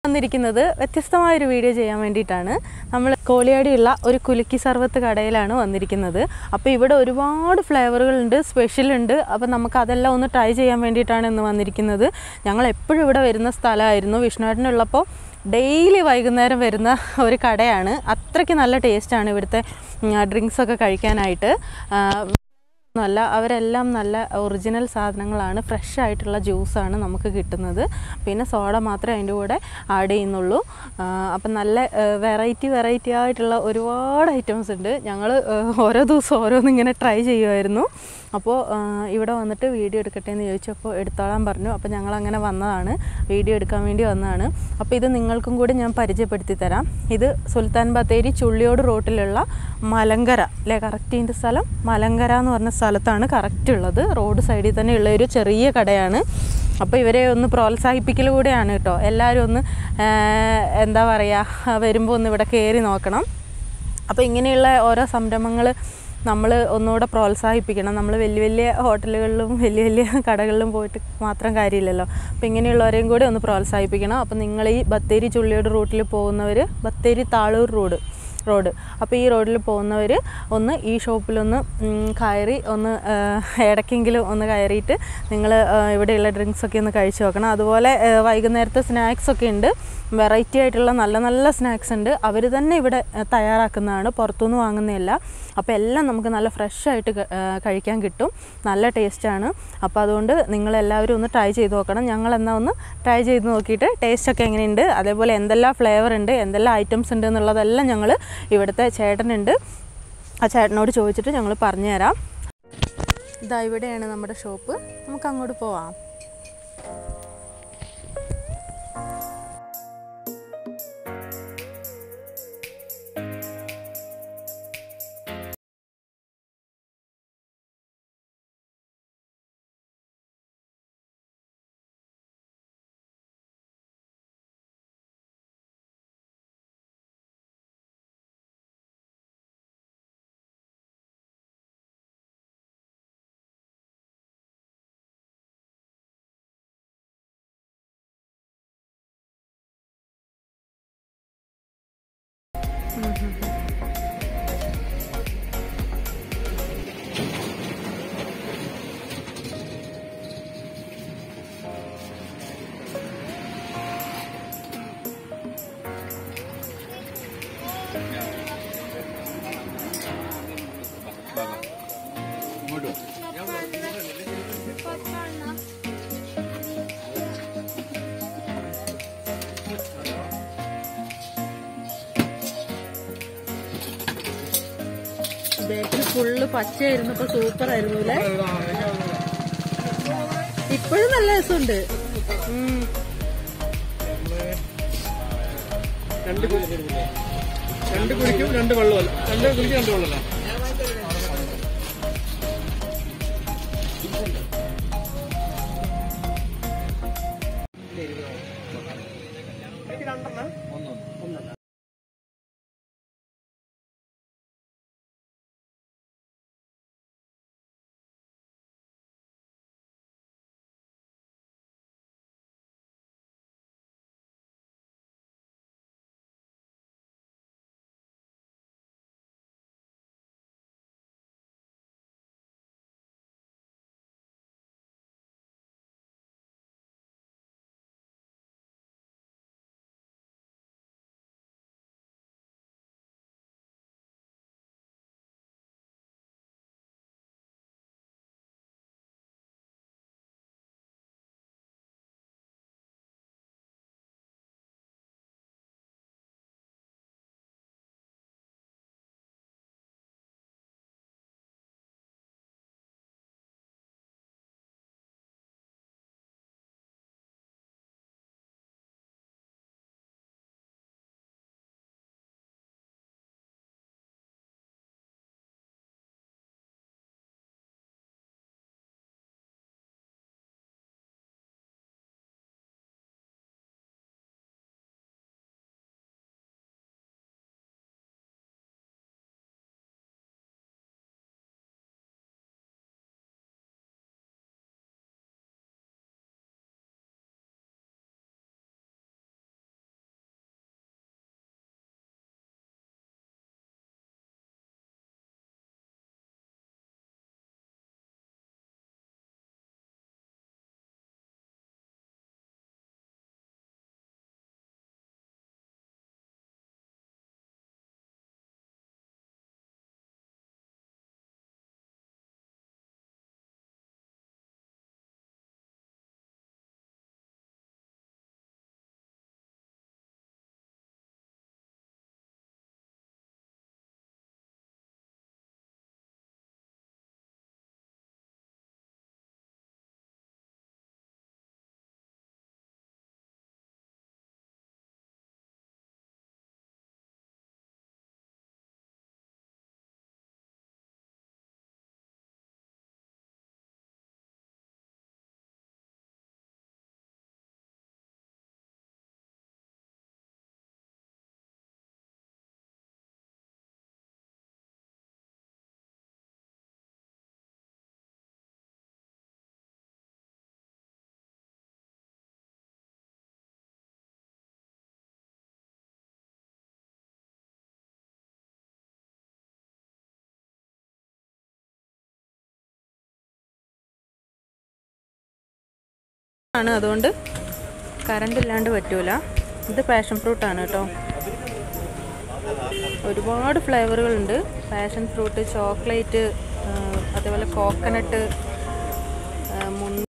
വന്നിരിക്കുന്നത് വ്യത്യസ്തമായൊരു വീഡിയോ ചെയ്യാൻ വേണ്ടിയിട്ടാണ് നമ്മൾ കോളിയാടിയുള്ള ഒരു കുലുക്കി സർവത്ത് കടയിലാണ് വന്നിരിക്കുന്നത് അപ്പോൾ ഇവിടെ ഒരുപാട് ഫ്ലേവറുകളുണ്ട് സ്പെഷ്യൽ ഉണ്ട് അപ്പോൾ നമുക്ക് അതെല്ലാം ഒന്ന് ട്രൈ ചെയ്യാൻ വേണ്ടിയിട്ടാണ് ഇന്ന് വന്നിരിക്കുന്നത് ഞങ്ങൾ എപ്പോഴും ഇവിടെ വരുന്ന സ്ഥലമായിരുന്നു വിഷ്ണുവേട്ടനുള്ളപ്പോൾ ഡെയിലി വൈകുന്നേരം വരുന്ന ഒരു കടയാണ് അത്രയ്ക്ക് നല്ല ടേസ്റ്റാണ് ഇവിടുത്തെ ഡ്രിങ്ക്സ് ഒക്കെ കഴിക്കാനായിട്ട് ആ, ഒന്നുമല്ല അവരെല്ലാം നല്ല ഒറിജിനൽ സാധനങ്ങളാണ് ഫ്രഷ് ആയിട്ടുള്ള ജ്യൂസാണ് നമുക്ക് കിട്ടുന്നത് പിന്നെ സോഡ മാത്രമേ അതിൻ്റെ കൂടെ ആഡ് ചെയ്യുന്നുള്ളൂ ആ, അപ്പം നല്ല വെറൈറ്റി വെറൈറ്റി ആയിട്ടുള്ള ഒരുപാട് ഐറ്റംസ് ഉണ്ട് ഞങ്ങൾ ഓരോ ദിവസം ഓരോന്ന് ഇങ്ങനെ ട്രൈ ചെയ്യുമായിരുന്നു അപ്പോൾ ആ, ഇവിടെ വന്നിട്ട് വീഡിയോ എടുക്കട്ടെ എന്ന് ചോദിച്ചപ്പോൾ എടുത്തോളാൻ പറഞ്ഞു അപ്പോൾ ഞങ്ങൾ അങ്ങനെ വന്നതാണ് വീഡിയോ എടുക്കാൻ വേണ്ടി വന്നതാണ് അപ്പോൾ ഇത് നിങ്ങൾക്കും കൂടി ഞാൻ പരിചയപ്പെടുത്തി തരാം ഇത് സുൽത്താൻ ബത്തേരി ചുള്ളിയോട് റോട്ടിലുള്ള മലങ്കര അല്ലേ കറക്റ്റ് ഇതിൻ്റെ സ്ഥലം മലങ്കര എന്ന് പറഞ്ഞ സ്ഥലത്താണ് കറക്റ്റ് ഉള്ളത് റോഡ് സൈഡിൽ തന്നെ ഉള്ള ഒരു ചെറിയ കടയാണ് അപ്പോൾ ഇവരെ ഒന്ന് പ്രോത്സാഹിപ്പിക്കൽ കൂടെയാണ് കേട്ടോ എല്ലാവരും ഒന്ന് ആ, എന്താ പറയുക വരുമ്പോൾ ഒന്ന് ഇവിടെ കയറി നോക്കണം അപ്പോൾ ഇങ്ങനെയുള്ള ഓരോ സംരംഭങ്ങൾ നമ്മൾ ഒന്നുകൂടെ പ്രോത്സാഹിപ്പിക്കണം നമ്മൾ വലിയ വലിയ ഹോട്ടലുകളിലും വലിയ വലിയ കടകളിലും പോയിട്ട് മാത്രം കാര്യമില്ലല്ലോ അപ്പോൾ ഇങ്ങനെയുള്ളവരെയും കൂടി ഒന്ന് പ്രോത്സാഹിപ്പിക്കണം അപ്പോൾ നിങ്ങൾ ഈ ബത്തേരി ചുള്ളിയോട് റൂട്ടിൽ പോകുന്നവർ ബത്തേരി താളൂർ റോഡ് റോഡ് അപ്പോൾ ഈ റോഡിൽ പോകുന്നവർ ഒന്ന് ഈ ഷോപ്പിലൊന്ന് ഉം, കയറി ഒന്ന് ആ, ഇടയ്ക്കെങ്കിലും ഒന്ന് കയറിയിട്ട് നിങ്ങൾ ഇവിടെയുള്ള ഡ്രിങ്ക്സ് ഒക്കെ ഒന്ന് കഴിച്ചു നോക്കണം അതുപോലെ ആ, വൈകുന്നേരത്തെ സ്നാക്സ് ഒക്കെ ഉണ്ട് വെറൈറ്റി ആയിട്ടുള്ള നല്ല നല്ല സ്നാക്സ് ഉണ്ട് അവർ തന്നെ ഇവിടെ ആ, തയ്യാറാക്കുന്നതാണ് പുറത്തുനിന്ന് വാങ്ങുന്നതല്ല അപ്പോൾ എല്ലാം നമുക്ക് നല്ല ഫ്രഷ് ആയിട്ട് ക- ആ, കഴിക്കാൻ കിട്ടും നല്ല ടേസ്റ്റാണ് അപ്പോൾ അതുകൊണ്ട് നിങ്ങളെല്ലാവരും ഒന്ന് ട്രൈ ചെയ്ത് നോക്കണം ഞങ്ങൾ എന്നാൽ ഒന്ന് ട്രൈ ചെയ്ത് നോക്കിയിട്ട് ടേസ്റ്റ് ഒക്കെ എങ്ങനെയുണ്ട് അതേപോലെ എന്തെല്ലാം ഫ്ലേവർ ഉണ്ട് എന്തെല്ലാം ഐറ്റംസ് ഉണ്ട് എന്നുള്ളതെല്ലാം ഞങ്ങൾ ഇവിടുത്തെ ചേട്ടനുണ്ട് ആ ചേട്ടനോട് ചോദിച്ചിട്ട് ഞങ്ങൾ പറഞ്ഞുതരാം ഇതാ ഇവിടെയാണ് നമ്മുടെ ഷോപ്പ് നമുക്ക് അങ്ങോട്ട് പോവാം ബേക്കറി ഫുള്ള് പച്ചയായിരുന്നു ഇപ്പൊ സൂപ്പർ ആയിരുന്നു അല്ലേ ഇപ്പോഴും നല്ല രസമുണ്ട് ഉം. രണ്ട് കുഴി- രണ്ട് കുഴിക്കും രണ്ട് വെള്ളമല്ല രണ്ട് കുഴിക്കും രണ്ട് വെള്ളമല്ല രണ്ടെണ്ണം ആണ് അതുകൊണ്ട് കറണ്ട് ഇല്ലാണ്ട് പറ്റൂല ഇത് പാഷൻ ഫ്രൂട്ടാണ് കേട്ടോ ഒരുപാട് ഫ്ലേവറുകളുണ്ട് പാഷൻ ഫ്രൂട്ട് ചോക്ലേറ്റ് അതേപോലെ കോക്കനട്ട് മുന്തി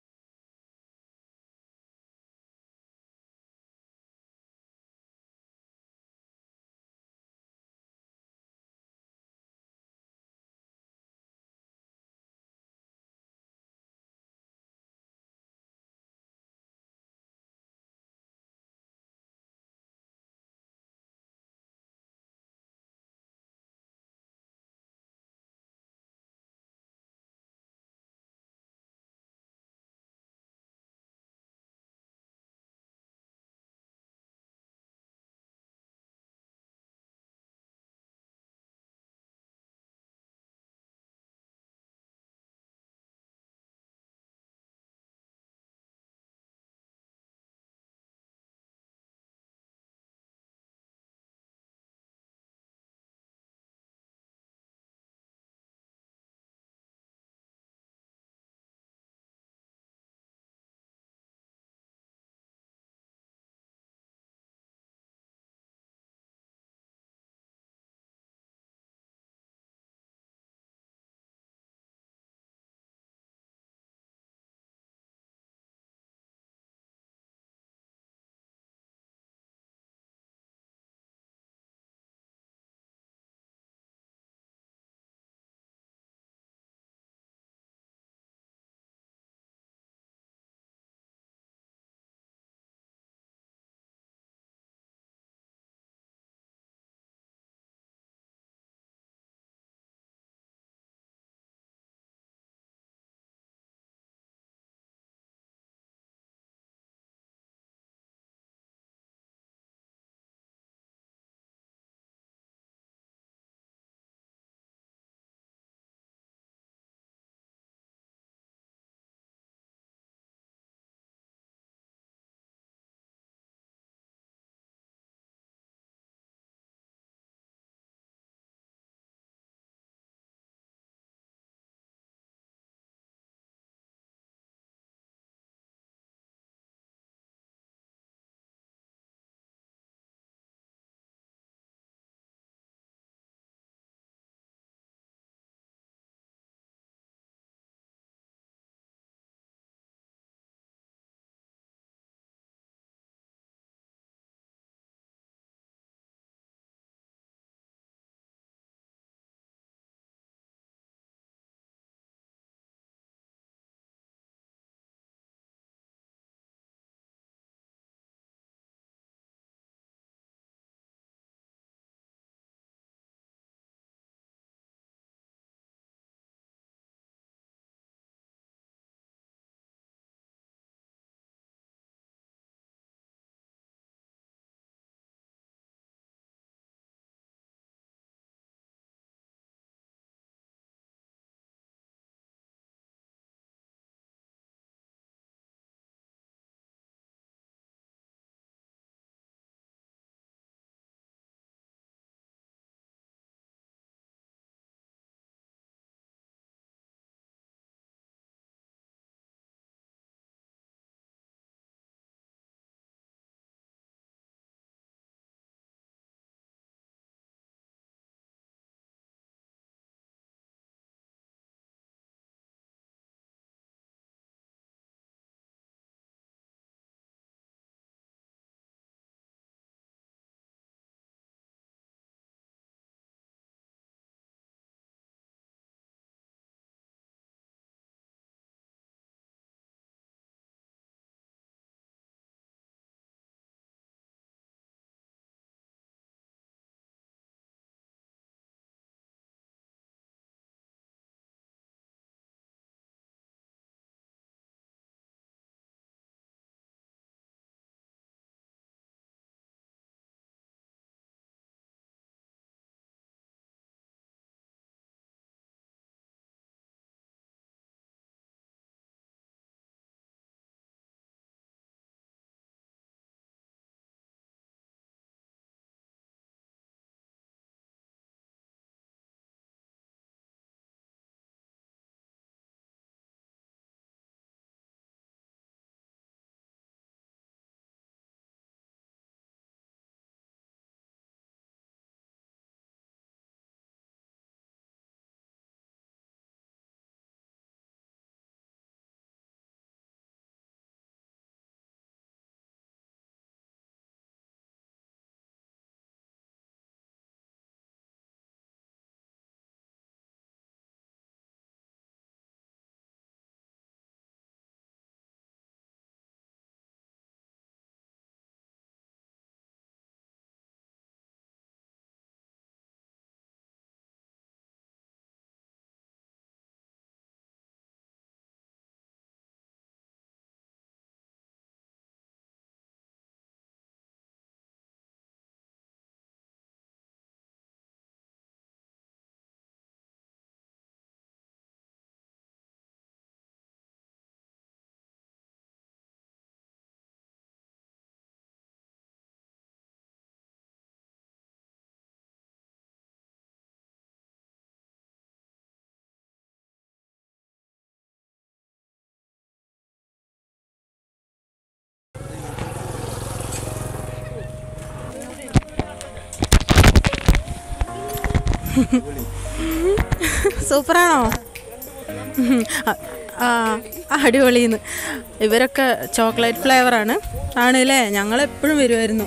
സൂപ്പറാണോ ആ, ആ അടിപൊളിന്ന് ഇവരൊക്കെ ചോക്ലേറ്റ് ഫ്ലേവറാണ് ആണല്ലേ ഞങ്ങളെപ്പോഴും വരുമായിരുന്നു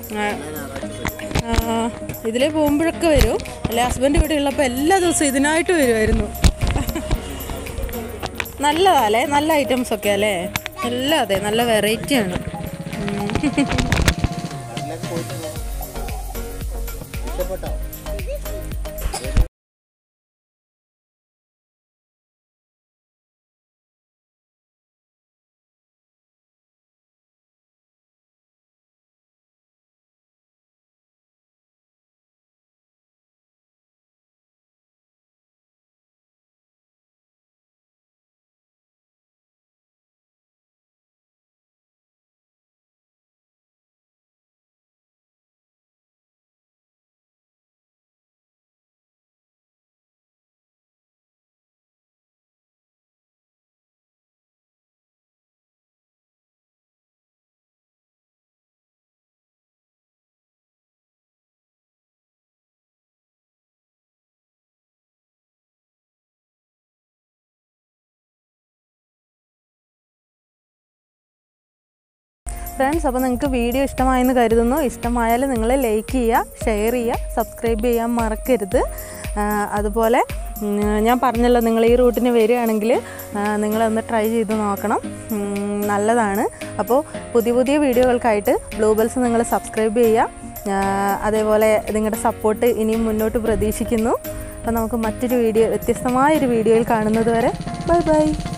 ഇതിലേ പോകുമ്പോഴൊക്കെ വരും അല്ലെ ഹസ്ബൻഡ് ഇവിടെ ഉള്ളപ്പോൾ എല്ലാ ദിവസവും ഇതിനായിട്ട് വരുമായിരുന്നു നല്ലതാ അല്ലേ നല്ല ഐറ്റംസ് ഒക്കെ അല്ലേ എല്ലാം അതെ നല്ല വെറൈറ്റിയാണ് ഫ്രണ്ട്സ് അപ്പോൾ നിങ്ങൾക്ക് വീഡിയോ ഇഷ്ടമായെന്ന് കരുതുന്നു ഇഷ്ടമായാൽ നിങ്ങൾ ലൈക്ക് ചെയ്യുക ഷെയർ ചെയ്യുക സബ്സ്ക്രൈബ് ചെയ്യാൻ മറക്കരുത് ആ, അതുപോലെ ഉം, ഞാൻ പറഞ്ഞല്ലോ നിങ്ങൾ ഈ റൂട്ടിന് വരികയാണെങ്കിൽ ആ, നിങ്ങളൊന്ന് ട്രൈ ചെയ്ത് നോക്കണം ഉം, നല്ലതാണ് അപ്പോൾ പുതിയ പുതിയ വീഡിയോകൾക്കായിട്ട് ബ്ലൂബെൽസ് നിങ്ങൾ സബ്സ്ക്രൈബ് ചെയ്യുക ആ, അതേപോലെ നിങ്ങളുടെ സപ്പോർട്ട് ഇനിയും മുന്നോട്ട് പ്രതീക്ഷിക്കുന്നു അപ്പോൾ നമുക്ക് മറ്റൊരു വീഡിയോ വ്യത്യസ്തമായൊരു വീഡിയോയിൽ കാണുന്നത് വരെ ബൈ ബൈ